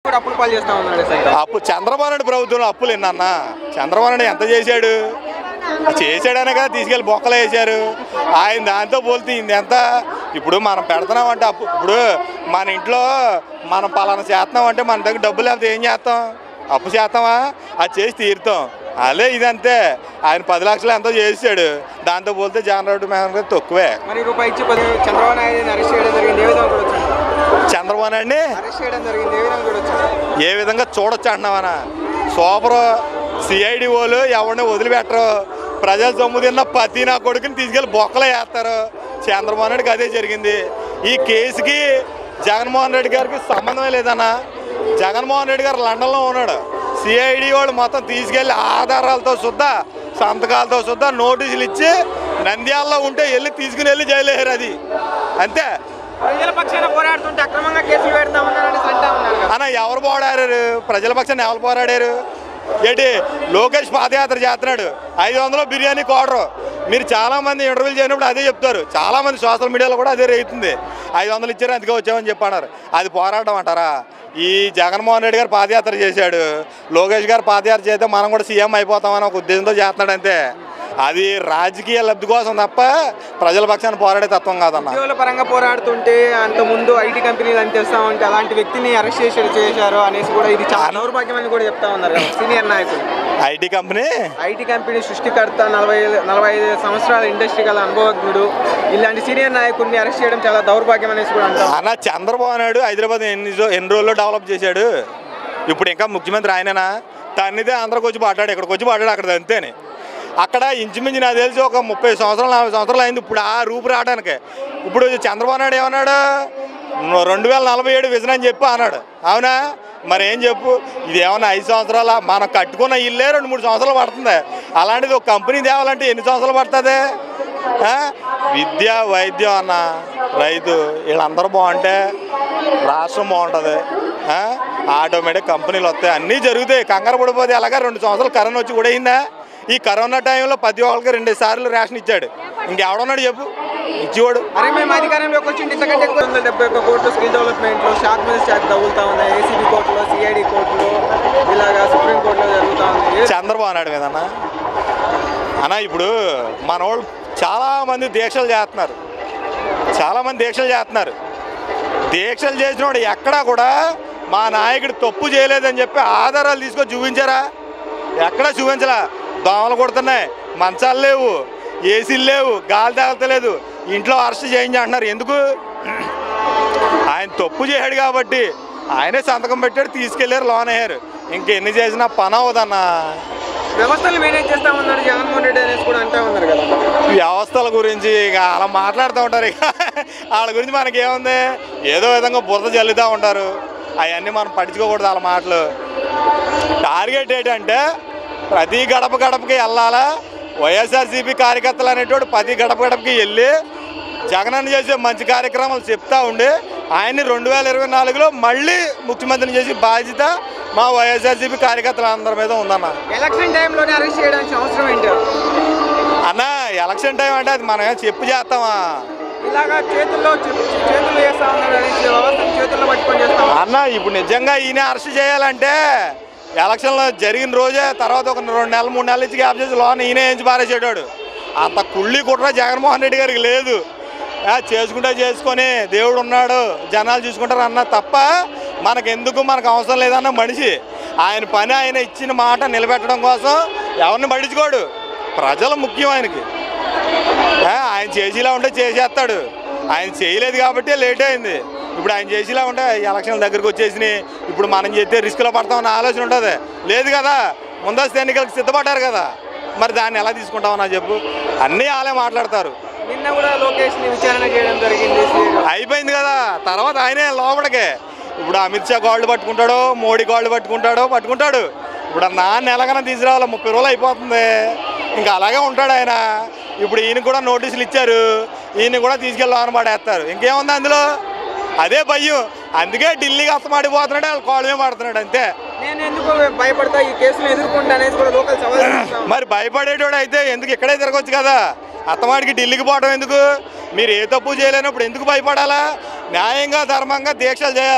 కూడా అప్పులు పాలు చేస్తా ఉన్నాడు సార్ అప్పు చంద్రబాబు నాయుడు ప్రభుత్వంలో అప్పులు ఎన్నన్నా చంద్రబాబు నాయుడు ఎంత చేశాడు చేశాడనే కదా తీసుకెళ్ళి బొక్కలు వేసారు ఆయన దాంతో పోలితే ఇది ఎంత ఇప్పుడు మనం పెడుతున్నామంటే అప్పు ఇప్పుడు మన ఇంట్లో మనం పలానా చేస్తున్నాం అంటే మన దగ్గర డబ్బులు లేకపోతే ఏం చేస్తాం అప్పు చేస్తామా అది చేసి తీరుతాం అదే ఇదంతే ఆయన పది లక్షలు ఎంతో చేసాడు దాంతో పోలితే జగన్ రెడ్డి మేడం గారు తక్కువే మరి రూపాయి ఇచ్చి పది చంద్రబాబు నాయుడు అరెస్ట్ చేయడం జరిగింది ఏ విధంగా కూడా వచ్చాడు చంద్రబాబు నాయుడిని అరెస్ట్ చేయడం జరిగింది ఏ విధంగా కూడా వచ్చాడు ఏ విధంగా చూడొచ్చు అంటున్నావనా సూపర్ సిఐడి వాళ్ళు ఎవరిని వదిలిపెట్టరు ప్రజల సొమ్ము తిన్న పతి నా కొడుకుని తీసుకెళ్ళి బొక్కలు వేస్తారు చంద్రమోహన్ రెడ్డికి అదే జరిగింది ఈ కేసుకి జగన్మోహన్ రెడ్డి గారికి సంబంధమే లేదన్నా జగన్మోహన్ రెడ్డి గారు లండన్లో ఉన్నాడు సిఐడి వాళ్ళు మొత్తం తీసుకెళ్ళి ఆధారాలతో సుద్దా సంతకాలతో సుద్దా నోటీసులు ఇచ్చి నంద్యాలలో ఉంటే వెళ్ళి తీసుకుని వెళ్ళి జైలు వేయరు అది అంతే ప్రజల పక్షాన పోరాడుతుంటే అక్రమంగా కేసులు పెడతా ఉన్నారని అంటా ఉన్నారు కదా అన్న ఎవరు పోరాడారు ప్రజల పక్షాన్ని ఎవరు పోరాడారు ఏంటి లోకేష్ పాదయాత్ర చేస్తున్నాడు ఐదు వందలు బిర్యానీ కోడరు మీరు చాలా మంది ఇంటర్వ్యూలు చేయనప్పుడు అదే చెప్తారు చాలా మంది సోషల్ మీడియాలో కూడా అదే రేగుతుంది ఐదు వందలు ఇచ్చారు అందుకే వచ్చామని చెప్పన్నారు అది పోరాటం అంటారా ఈ జగన్మోహన్ రెడ్డి గారు పాదయాత్ర చేశాడు లోకేష్ గారు పాదయాత్ర చేస్తే మనం కూడా సీఎం అయిపోతామని ఒక ఉద్దేశంతో చేస్తున్నాడు అంతే అది రాజకీయ లబ్ధి కోసం తప్ప ప్రజల పక్షాన్ని పోరాడే తత్వం కాదన్న ఉద్యోగుల పరంగా పోరాడుతుంటే అంత ముందు ఐటీ కంపెనీలు అని చేస్తా ఉంటే అలాంటి వ్యక్తిని అరెస్ట్ చేసి చేశారు అనేసి కూడా ఇది చాలా దౌర్భాగ్యం అని కూడా చెప్తా ఉన్నారు కదా సీనియర్ నాయకులు ఐటీ కంపెనీ ఐటీ కంపెనీ సృష్టికర్త నలభై ఐదు- నలభై ఐదు సంవత్సరాల ఇండస్ట్రీ గల అనుభవజ్ఞుడు ఇలాంటి సీనియర్ నాయకుడిని అరెస్ట్ చేయడం చాలా దౌర్భాగ్యం అనేసి కూడా అంటాం అన్న చంద్రబాబు నాయుడు హైదరాబాద్ ఎన్ని రో- ఎన్ని రోజుల్లో డెవలప్ చేశాడు ఇప్పుడు ఇంకా ముఖ్యమంత్రి ఆయననా తన్నిదే ఆంధ్రాకి వచ్చి పడ్డాడు ఇక్కడికి వచ్చి పడ్డాడు అక్కడ అంతేని అక్కడ ఇంచుమించు నాకు తెలిసి ఒక ముప్పై సంవత్సరాలు నలభై సంవత్సరాలు అయింది ఇప్పుడు ఆ రూపు రావడానికి ఇప్పుడు చంద్రబాబు నాయుడు ఏమన్నాడు "నువ్వు రెండు వేల నలభై ఏడు విజన్ అని చెప్పి అన్నాడు అవునా మరి ఏం చెప్పు ఇది ఏమన్నా ఐదు సంవత్సరాల మనం కట్టుకున్న ఇల్లే రెండు మూడు సంవత్సరాలు పడుతుంది అలాంటిది ఒక కంపెనీ తేవాలంటే ఎన్ని సంవత్సరాలు పడుతుంది ఆ? విద్య వైద్యం అన్న రైతు వీళ్ళందరూ బాగుంటే రాష్ట్రం బాగుంటుంది ఆ? ఆటోమేటిక్ కంపెనీలు వస్తాయి అన్నీ జరుగుతాయి కంగారు పడిపోతే అలాగా రెండు సంవత్సరాలు కరోనా వచ్చి కూడా అయిందా ఈ కరోనా టైంలో ప్రతి ఒక్కరికి రెండు సార్లు రేషన్ ఇచ్చాడు ఇంకెవడున్నాడు చెప్పు ఇచ్చేవాడు అరే మేము అధికారంలోకి వచ్చి ఇంతకంటే ఎక్కువ వందల డెబ్బై ఒక్క కోట్లు స్కిల్ డెవలప్మెంట్లో షాక్ మీద షాక్ తగులుతా ఉన్నాయి ఏసీబీ కోర్టులో సిఐడి కోర్టులో ఇలాగా సుప్రీం కోర్టులో జరుగుతూ ఉంది చంద్రబాబు నాయుడు మీదన్నా అన్న ఇప్పుడు మన వాళ్ళు చాలామంది దీక్షలు చేస్తున్నారు చాలామంది దీక్షలు చేస్తున్నారు దీక్షలు చేసినోడు ఎక్కడా కూడా మా నాయకుడు తప్పు చేయలేదని చెప్పి ఆధారాలు తీసుకొని చూపించారా ఎక్కడా చూపించలా దోమలు కొడుతున్నాయి మంచాలు లేవు ఏసీలు లేవు గాలి తగలతలేదు ఇంట్లో అరెస్ట్ చేయించి అంటున్నారు ఎందుకు ఆయన తప్పు చేశాడు కాబట్టి ఆయనే సంతకం పెట్టాడు తీసుకెళ్లారు లోన్ అయ్యారు ఇంకెన్ని చేసినా పని అవ్వదన్నా వ్యవస్థలు మేనేజ్ చేస్తా ఉన్నాడు జగన్మోహన్ రెడ్డి అనేసి కూడా అంటా ఉన్నారు కదా వ్యవస్థల గురించి ఇక అలా మాట్లాడుతూ ఉంటారు ఇక వాళ్ళ గురించి మనకి ఏముంది ఏదో విధంగా బురద జల్లుతూ ఉంటారు అవన్నీ మనం పట్టించుకోకూడదు వాళ్ళ మాటలు టార్గెట్ ఏంటంటే ప్రతి గడప గడపకి వెళ్ళాలా వైఎస్ఆర్సీపీ కార్యకర్తలు అనేటోడు ప్రతి గడప గడపకి వెళ్ళి జగనన్న చేసే మంచి కార్యక్రమాలు చెప్తా ఉండి ఆయన్ని రెండు వేల ఇరవై నాలుగులో మళ్ళీ ముఖ్యమంత్రిని చేసి బాధ్యత మా వైఎస్ఆర్సీపీ కార్యకర్తల అందరి మీద ఉందన్న ఎలక్షన్ టైంలోనే అరెస్ట్ చేయడానికి అవసరం ఏంటి అన్న ఎలక్షన్ టైం అంటే అది మనం ఏం చెప్పు చేస్తామా ఇలాగా చేతుల్లో చే- చేతుల్లో చేస్తా ఉన్నారు అనేసి వ్యవస్థను చేతుల్లో పట్టుకొని చేస్తా ఉన్నారు. అన్న ఇప్పుడు నిజంగా ఈయన అరెస్ట్ చేయాలంటే ఎలక్షన్లో జరిగిన రోజే తర్వాత ఒక రెండు నెలలు మూడు నెలలు ఇచ్చి గ్యాప్ చేసి లోన్ ఈయన ఏంచి పారేసేటాడు అంత కుళ్ళి కుట్ర జగన్మోహన్ రెడ్డి గారికి లేదు ఆ, చేసుకుంటే చేసుకొని దేవుడు ఉన్నాడు జనాలు చూసుకుంటారు అన్న తప్ప మనకెందుకు మనకు అవసరం లేదన్న మనిషి ఆయన పని ఆయన ఇచ్చిన మాట నిలబెట్టడం కోసం ఎవరిని పట్టించుకోడు ప్రజలు ముఖ్యం ఆయనకి ఆ, ఆయన చేసేలా ఉంటే చేసేస్తాడు ఆయన చేయలేదు కాబట్టి లేట్ అయింది ఇప్పుడు ఆయన చేసేలా ఉంటే ఎలక్షన్ల దగ్గరికి వచ్చేసినాయి ఇప్పుడు మనం చేస్తే రిస్క్లో పడతామన్న ఆలోచన ఉంటుంది లేదు కదా ముందస్తు ఎన్నికలకు సిద్ధపడ్డారు కదా మరి దాన్ని ఎలా తీసుకుంటామన్నా చెప్పు అన్నీ వాళ్ళే మాట్లాడతారు నిన్న కూడా లోకేష్ ని విచారణ చేయడం జరిగింది సీఐడి. అయిపోయింది కదా తర్వాత ఆయనే లోపలికే ఇప్పుడు అమిత్ షా గోల్డ్ పట్టుకుంటాడో మోడీ గోల్డ్ పట్టుకుంటాడో పట్టుకుంటాడు ఇప్పుడు ఆ నాన్న ఎలాగైనా తీసుకురావాలి ముప్పై రోజులు అయిపోతుంది ఇంకా అలాగే ఉంటాడు ఆయన ఇప్పుడు ఈయన కూడా నోటీసులు ఇచ్చారు ఈయన కూడా తీసుకెళ్ళి లోన పడేస్తారు ఇంకేముంది అందులో అదే భయం అందుకే ఢిల్లీకి అస్తమాడిపోతున్నాడు వాళ్ళు కాళ్ళ మీద పడుతున్నాడు అంతే నేను ఎందుకు భయపడతా ఈ కేసును ఎదుర్కొంటా అనేసి కూడా లోకల్ సవాల్ చేస్తా మరి భయపడేటోడు అయితే ఎందుకు ఇక్కడే తిరగొచ్చు కదా అత్తమాడికి ఢిల్లీకి పోవడం ఎందుకు మీరు ఏ తప్పు చేయలేనప్పుడు ఎందుకు భయపడాలా న్యాయంగా ధర్మంగా దీక్షలు చేయాలా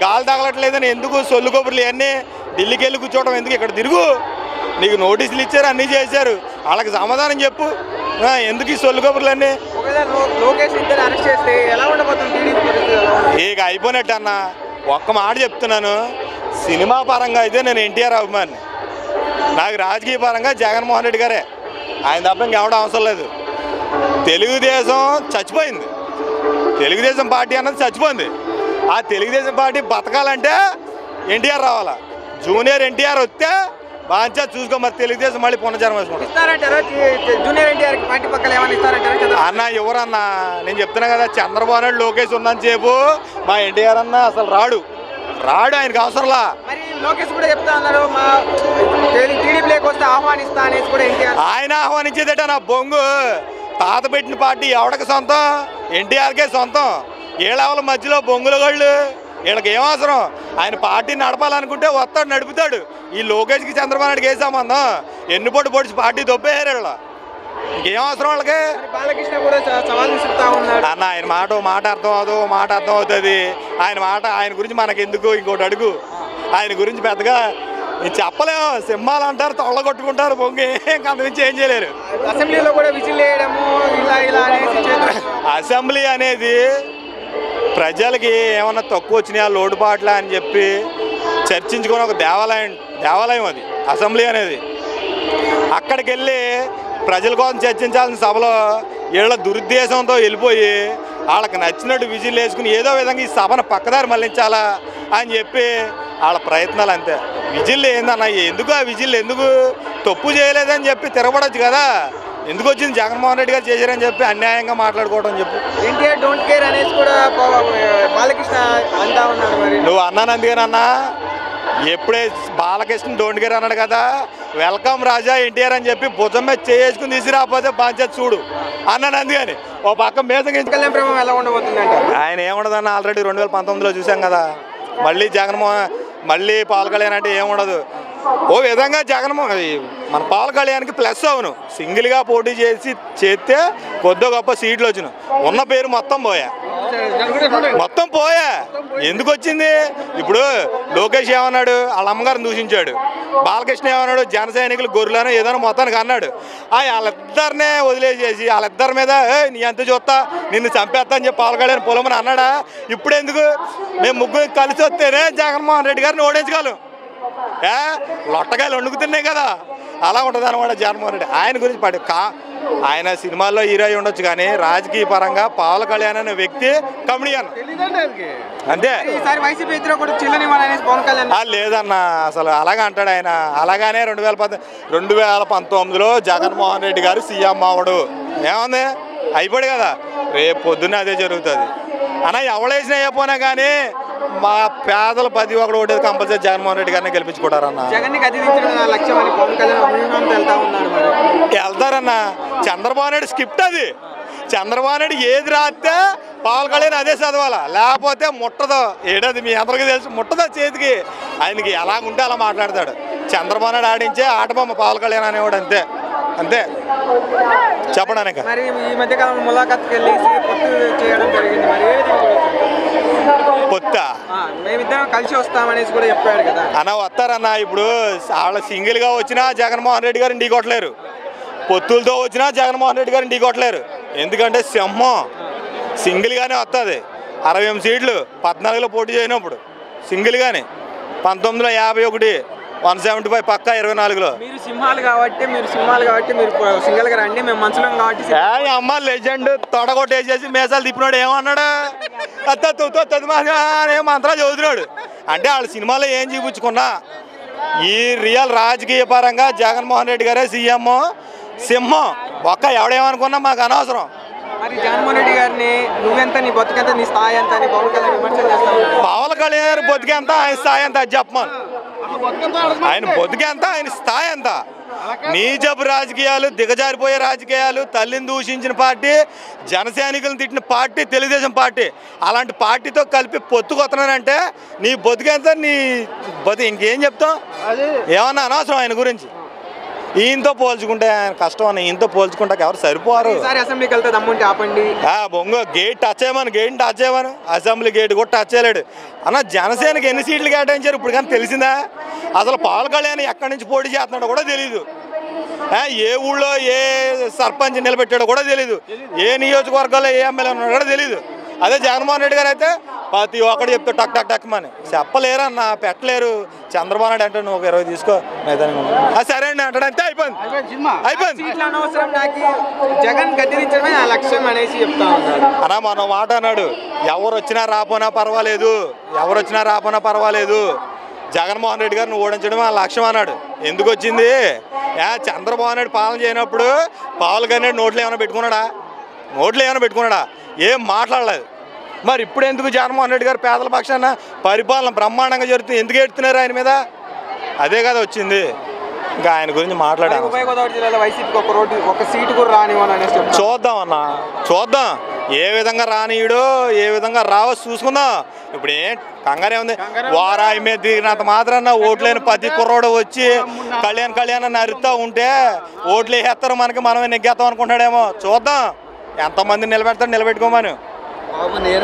గాలి తగలట్లేదని ఎందుకు సొల్లు కబుర్లు ఇవన్నీ ఢిల్లీకి వెళ్ళి కూర్చోవడం ఎందుకు ఇక్కడ తిరుగు నీకు నోటీసులు ఇచ్చారు అన్నీ చేశారు వాళ్ళకి సమాధానం చెప్పు ఆ, ఎందుకు ఈ సొల్లు కబుర్లు అన్నీ ఒకవేళ లో- లోకేష్ ఇద్దరు అరెస్ట్ చేస్తే ఎలా ఉండబోతుంది టీడీపీ పరిస్థితి ఎలా ఉంది? ఇక అయిపోయినట్టు అన్న ఒక్క మాట చెప్తున్నాను సినిమా పరంగా అయితే నేను ఎన్టీఆర్ అభిమాని నాకు రాజకీయ పరంగా జగన్మోహన్ రెడ్డి గారే ఆయన తప్ప ఇంకెవడం అవసరం లేదు తెలుగుదేశం చచ్చిపోయింది తెలుగుదేశం పార్టీ అన్నది చచ్చిపోయింది ఆ తెలుగుదేశం పార్టీ బతకాలంటే ఎన్టీఆర్ రావాలా జూనియర్ ఎన్టీఆర్ వస్తే బాగా చూసుకో మరి తెలుగుదేశం మళ్ళీ పునర్జన్మ వేసుకుంటాం ఇస్తారంటారా జూ- జూ- జూనియర్ ఎన్టీఆర్ కి పార్టీ పక్కన ఏమైనా ఇస్తారంటారా చంద్రబాబు అన్న ఎవరన్నా నేను చెప్తున్నా కదా చంద్రబాబు నాయుడు లోకేష్ ఉన్నంత సేపు మా ఎన్టీఆర్ అన్న అసలు రాడు రాడు ఆయనకు అవసరంలా మరి లోకేష్ కూడా చెప్తా ఉన్నారు మా టీడీపీలోకి వస్తే ఆహ్వానిస్తా అనేసి కూడా ఎన్టీఆర్ ఆయన ఆహ్వానించేదట నా బొంగు తాత పెట్టిన పార్టీ ఎవడికి సొంతం ఎన్టీఆర్కే సొంతం ఏళ్ళ మధ్యలో బొంగుల గళ్ళు వీళ్ళకి ఏం అవసరం ఆయన పార్టీ నడపాలనుకుంటే వస్తాడు నడుపుతాడు ఈ లోకేష్కి చంద్రబాబు నాయుడుకి ఏ సంబంధం ఎన్ని పొట్టు పొడిచి పార్టీ దొబ్బేయారు వీళ్ళ ఇంకేం అవసరం వాళ్ళకి మరి బాలకృష్ణ కూడా స- సవాల్ విసురుతా ఉన్నాడు అన్న ఆయన మాట ఓ మాట అర్థం అవదు ఓ మాట అర్థం అవుతుంది ఆయన మాట ఆయన గురించి మనకెందుకు ఇంకోటి అడుగు ఆయన గురించి పెద్దగా ఇది చెప్పలేము సింహాలు అంటారు తొళ్ళ కొట్టుకుంటారు పొంగి ఇంకా అంతమించి ఏం చేయలేరు అసెంబ్లీలో కూడా విజిల్ వేయడము ఇలా ఇలా అనేసి చేతులు అసెంబ్లీ అనేది ప్రజలకి ఏమన్నా తక్కువ వచ్చినాయా లోటుపాట్లా అని చెప్పి చర్చించుకుని ఒక దేవాలయం దేవాలయం అది అసెంబ్లీ అనేది అక్కడికి వెళ్ళి ప్రజల కోసం చర్చించాల్సిన సభలో వీళ్ళ దురుద్దేశంతో వెళ్ళిపోయి వాళ్ళకి నచ్చినట్టు విజిల్ వేసుకుని ఏదో విధంగా ఈ సభను పక్కదారి మళ్ళించాలా అని చెప్పి వాళ్ళ ప్రయత్నాలు అంతే విజిల్ ఏందన్న ఎందుకు ఆ విజిల్ ఎందుకు తప్పు చేయలేదని చెప్పి తిరగబడచ్చు కదా ఎందుకు వచ్చింది జగన్మోహన్ రెడ్డి గారు చేశారని చెప్పి అన్యాయంగా మాట్లాడుకోవడం చెప్పు ఎన్టీఆర్ డోంట్ కేర్ అనేసి కూడా ప- బాలకృష్ణ అంటా ఉన్నాడు మరి నువ్వు అన్నాను అందుకేనన్నా ఎప్పుడే బాలకృష్ణ డోంట్ గేర్ అన్నాడు కదా వెల్కమ్ రాజా ఎన్టీఆర్ అని చెప్పి భుజం మీద చేసుకుని తీసుకురాకపోతే బాధ్యత చూడు అన్నాను అందుకని ఓ పక్క మీద కళ్యాణ ప్రేమం ఎలా ఉండబోతుంది అంటారు ఆయన ఏముండదన్న ఆల్రెడీ రెండు వేల పంతొమ్మిదిలో చూసాం కదా మళ్ళీ జగన్మోహన్ మళ్ళీ పవన్ కళ్యాణ్ అంటే ఏముండదు ఓ విధంగా జగన్మోహన్ ఈ మన పవన్ కళ్యాణ్కి ప్లస్ అవును సింగిల్గా పోటీ చేసి చేస్తే కొద్ది గొప్ప సీట్లు వచ్చిన ఉన్న పేరు మొత్తం పోయా మొత్తం పోయా ఎందుకు వచ్చింది ఇప్పుడు లోకేష్ ఏమన్నాడు వాళ్ళ అమ్మగారిని దూషించాడు బాలకృష్ణ ఏమన్నాడు జన సైనికులు గొర్రెలను ఏదైనా మొత్తానికి అన్నాడు ఆ వాళ్ళిద్దరినే వదిలేసేసి వాళ్ళిద్దరి మీద "ఏ, నీ ఎంత చూస్తా నిన్ను చంపేస్తా అని చెప్పి పాల్గొలేని పొలమని అన్నాడా ఇప్పుడు ఎందుకు మేము ముగ్గురు కలిసి వస్తేనే జగన్మోహన్ రెడ్డి గారిని ఓడించగలం ఏ లొట్టకాయలు వండుకుతున్నాయి కదా అలా ఉంటుంది అనమాట జగన్మోహన్ రెడ్డి ఆయన గురించి పడి కా ఆయన సినిమాల్లో హీరో అయి ఉండొచ్చు కానీ రాజకీయ పరంగా పవన్ కళ్యాణ్ అనే వ్యక్తి కమెడియన్ అంతే ఈసారి వైసీపీ ఇద్దరు కూడా చిల్లని అనేసి పవన్ కళ్యాణ్ ఆ, లేదన్న అసలు అలాగే అంటాడు ఆయన అలాగానే రెండు వేల పద్ రెండు వేల పంతొమ్మిదిలో జగన్మోహన్ రెడ్డి గారు సీఎం అవడు ఏముంది అయిపోయాడు కదా రేపు పొద్దున్న అదే జరుగుతుంది అన్న ఎవడేసినా అయిపోయినా కానీ మా పేదల పది ఒకడు ఓటేది కంపల్సరీ జగన్మోహన్ రెడ్డి గారిని గెలిపించుకుంటారన్న జగన్ ని గదిదించడం నా లక్ష్యం అని పవన్ కళ్యాణ్ అభిమానంతో వెళ్తా ఉన్నాడు మరి వెళ్తారన్న చంద్రబాబు నాయుడు స్క్రిప్ట్ అది చంద్రబాబు నాయుడు ఏది రాస్తే పవన్ కళ్యాణ్ అదే చదవాలా లేకపోతే ముట్టదు ఏడది మీ అందరికీ తెలుసు ముట్టదు చేతికి ఆయనకి ఎలా ఉంటే అలా మాట్లాడతాడు చంద్రబాబు నాయుడు ఆడించే ఆటబొమ్మ పవన్ కళ్యాణ్ అనేవాడు అంతే అంతే చెప్పడానికి మరి ఈ మధ్య కాలంలో ములాఖత్కి వెళ్ళేసి పొత్తు చేయడం జరిగింది మరి ఏ విధంగా చూడొచ్చు? పొత్త ఆ, మేమిద్దరం కలిసి వస్తామనేసి కూడా చెప్పాడు కదా అన్న వస్తారన్న ఇప్పుడు వాళ్ళ సింగిల్గా వచ్చినా జగన్మోహన్ రెడ్డి గారిని ఢీకొట్టలేరు పొత్తులతో వచ్చినా జగన్మోహన్ రెడ్డి గారిని ఢీకొట్టలేరు ఎందుకంటే సింహం సింగిల్గానే వస్తుంది అరవై ఎనిమిది సీట్లు పద్నాలుగులో పోటీ చేయనప్పుడు సింగిల్గానే పంతొమ్మిదిలో యాభై ఒకటి వన్ సెవెంటీ ఫైవ్ పక్కా ఇరవై నాలుగులో మీరు సింహాలు కాబట్టి మీరు సింహాలు కాబట్టి మీరు సింగల్ గా రండి మేము మనుషులం కాబట్టి సింహం. ఏ అమ్మ లెజెండ్ తొడగొట్టేసేసి మేసాలు తిప్పినాడు ఏమన్నాడు అత్త తుత్త తది అనే మంత్రాలు చదువుతున్నాడు అంటే వాళ్ళ సినిమాలో ఏం చూపించుకున్నా ఈ రియల్ రాజకీయ పరంగా జగన్మోహన్ రెడ్డి గారే సీఎం సింహం ఒక్క ఎవడేమనుకున్నా మాకు అనవసరం మరి జగన్మోహన్ రెడ్డి గారిని నువ్వెంత నీ బతుకెంత నీ స్థాయి ఎంత అని పవన్ కళ్యాణ్ విమర్శలు చేస్తా ఉంటాడు. పవన్ కళ్యాణ్ బతికేంత ఆయన స్థాయి ఎంత అది చెప్పమను ఆయన బతికేంత ఆయన స్థాయి ఎంత నీజపు రాజకీయాలు దిగజారిపోయే రాజకీయాలు తల్లిని దూషించిన పార్టీ జనసైనికులను తిట్టిన పార్టీ తెలుగుదేశం పార్టీ అలాంటి పార్టీతో కలిపి పొత్తుకొస్తున్నానంటే నీ బతికేంత నీ బతి ఇంకేం చెప్తాం ఏమన్నా అనవసరం ఆయన గురించి ఈయనతో పోల్చుకుంటే ఆయన కష్టం అన్న ఈయనతో పోల్చుకుంటే ఎవరు సరిపోరు ఈసారి అసెంబ్లీకి వెళ్తే దమ్ముంటే ఆపండి ఆ బొంగ గేట్ టచ్ చేయమని గేట్ టచ్ చేయమను అసెంబ్లీ గేట్ కూడా టచ్ చేయలేడు అన్న జనసేనకి ఎన్ని సీట్లు కేటాయించారు ఇప్పుడు కానీ తెలిసిందా అసలు పవన్ కళ్యాణ్ ఎక్కడి నుంచి పోటీ చేస్తున్నాడో కూడా తెలియదు ఆ, ఏ ఊళ్ళో ఏ సర్పంచ్ నిలబెట్టాడో కూడా తెలియదు ఏ నియోజకవర్గాల్లో ఏ ఎమ్మెల్యే ఉన్నాడో కూడా తెలియదు అదే జగన్మోహన్ రెడ్డి గారు అయితే ప్రతి ఒక్కడు చెప్తే టక్ టక్ టక్ మని చెప్పలేరన్న పెట్టలేరు చంద్రబాబు నాయుడు అంటే నువ్వు ఒక ఇరవై తీసుకో మిగతాని కొను. ఆ, సరే అండి అంటాడు అంతే అయిపోయింది అయిపోయింది సీట్లు అనవసరం నాకు జగన్ గద్దెదించడమే నా లక్ష్యం అనేసి చెప్తా ఉన్నాడు అన్నా మన మాట అన్నాడు ఎవరు వచ్చినా రాపోనా పర్వాలేదు ఎవరు వచ్చినా రాపోనా పర్వాలేదు జగన్మోహన్ రెడ్డి గారిని ఓడించడం ఆ లక్ష్యం అన్నాడు ఎందుకు వచ్చింది ఏ చంద్రబాబు నాయుడు పాలన చేయనప్పుడు పావులు కన్నాడు నోట్లు ఏమైనా పెట్టుకున్నాడా నోట్లు ఏమైనా పెట్టుకున్నాడా ఏం మాట్లాడలేదు మరి ఇప్పుడు ఎందుకు జగన్మోహన్ రెడ్డి గారు పేదల పక్షాన పరిపాలన బ్రహ్మాండంగా జరుగుతుంది ఎందుకు ఎడుతున్నారు ఆయన మీద అదే కదా వచ్చింది ఇంకా ఆయన గురించి మరి మాట్లాడాను ఉభయ గోదావరి జిల్లాలో వైసీపీకి ఒక రోడ్డు ఒక సీటు కూడా రానివ్వను అనేసి చెప్తా చూద్దాం అన్న చూద్దాం ఏ విధంగా రానియడో ఏ విధంగా రావో చూసుకుందాం ఇప్పుడు ఏం కంగారే ఉంది వారాయి మీద దిగినంత మాత్రాన ఓట్లేని ప్రతి కుర్రోడు వచ్చి కళ్యాణ్ కళ్యాణ్ అని అరుస్తూ ఉంటే ఓట్లు వేసేస్తారు మనకి మనమే నెగ్గేస్తాం అనుకుంటాడేమో చూద్దాం ఎంతమంది నిలబెడతాడు నిలబెట్టుకోమని బాబు నేను